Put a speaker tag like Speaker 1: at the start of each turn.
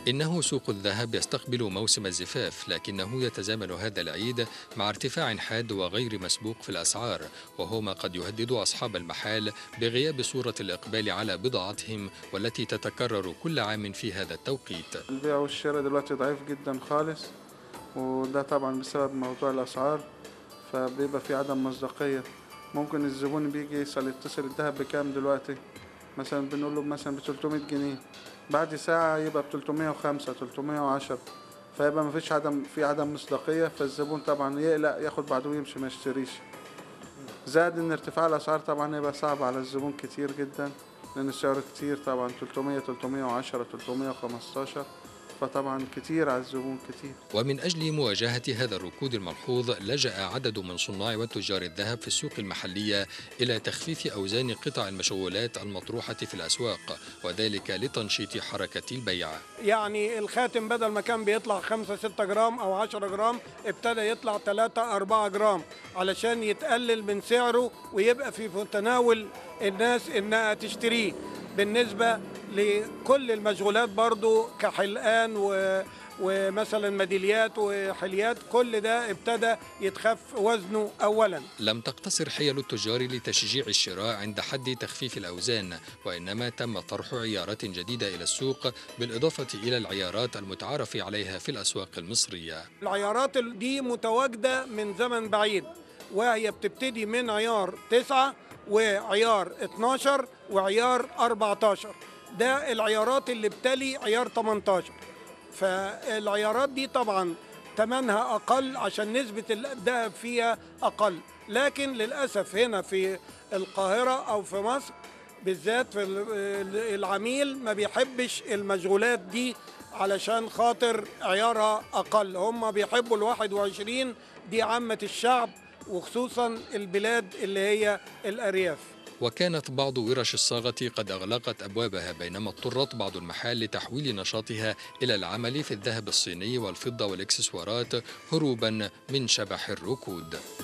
Speaker 1: إنه سوق الذهب يستقبل موسم الزفاف لكنه يتزامن هذا العيد مع ارتفاع حاد وغير مسبوق في الأسعار وهو ما قد يهدد أصحاب المحال بغياب صورة الإقبال على بضاعتهم والتي تتكرر كل عام في هذا التوقيت
Speaker 2: البيع والشراء دلوقتي ضعيف جدا خالص وده طبعا بسبب موضوع الأسعار فبيبقى في عدم مصداقية ممكن الزبون بيجي يسأل يتصل الذهب بكام دلوقتي مثلا بنقول له مثلا ب 300 جنيه بعد ساعة يبقى ب 305 310 فيبقى مفيش عدم في عدم مصداقية فالزبون طبعا يقلق ياخد بعده ويمشي ما يشتريش زائد ان ارتفاع الاسعار طبعا يبقى صعب على الزبون كتير جدا لان السعر كتير طبعا 300 310 315 فطبعا كتير على الزبون كتير
Speaker 1: ومن أجل مواجهة هذا الركود الملحوظ لجأ عدد من صناع وتجار الذهب في السوق المحلية إلى تخفيف أوزان قطع المشغولات المطروحة في الأسواق وذلك لتنشيط حركة البيع
Speaker 3: يعني الخاتم بدل ما كان بيطلع 5 6 جرام او 10 جرام ابتدى يطلع 3 4 جرام علشان يتقلل من سعره ويبقى في تناول الناس انها تشتريه بالنسبه لكل المشغولات برضو كحلقان و ومثلا ميداليات وحليات كل ده ابتدى يتخف وزنه اولا
Speaker 1: لم تقتصر حيل التجار لتشجيع الشراء عند حد تخفيف الأوزان وإنما تم طرح عيارات جديدة إلى السوق بالإضافة إلى العيارات المتعارف عليها في الأسواق المصرية
Speaker 3: العيارات دي متواجده من زمن بعيد وهي بتبتدي من عيار 9 وعيار 12 وعيار 14 ده العيارات اللي بتلي عيار 18 فالعيارات دي طبعا ثمنها اقل عشان نسبه الذهب فيها اقل لكن للاسف هنا في القاهره او في مصر بالذات في العميل ما بيحبش المشغولات دي علشان خاطر عيارها اقل هم بيحبوا ال 21 دي عامه الشعب وخصوصا البلاد اللي هي الارياف
Speaker 1: وكانت بعض ورش الصاغة قد أغلقت أبوابها بينما اضطرت بعض المحال لتحويل نشاطها إلى العمل في الذهب الصيني والفضة والإكسسوارات هروبا من شبح الركود